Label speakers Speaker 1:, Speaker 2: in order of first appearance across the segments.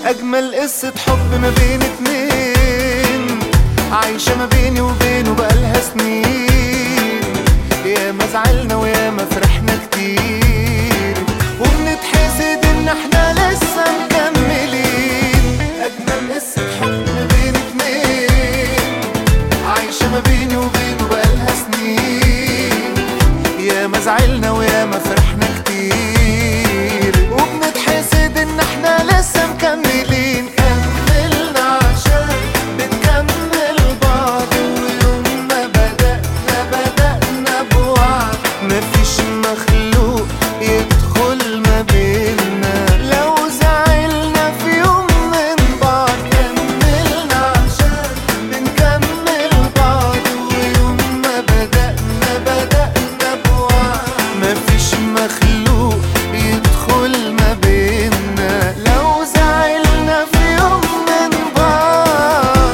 Speaker 1: أجمل قصة حب ما بين اتنين عايشة ما بيني وبينه بقالها سنين يا ما زعلنا ويا ما فرحنا كتير وبنتحسد إن احنا لسه مكملين أجمل قصة حب ما بين اتنين عايشة ما بيني وبينه بقالها سنين يا ما زعلنا ويا ما فرحنا كتير وبنتحسد ان احنا لسه مكملين كملنا عشان بنكمل بعض ويوم ما بدأنا بدأنا بوعد مفيش مخلوق يدخل ما بينا لو زعلنا في يوم من بعض كملنا عشان بنكمل بعض ويوم ما بدأنا بدأنا بوعد مفيش مخلوق يدخل ما بينا لو زعلنا في يوم من بعض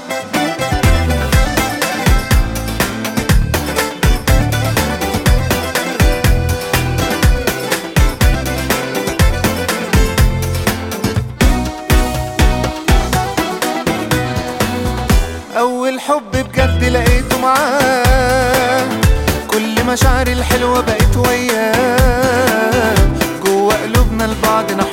Speaker 1: أول حب بجد لقيته معاه كل مشاعري الحلوة بقيت وياه جوا قلوبنا لبعضنا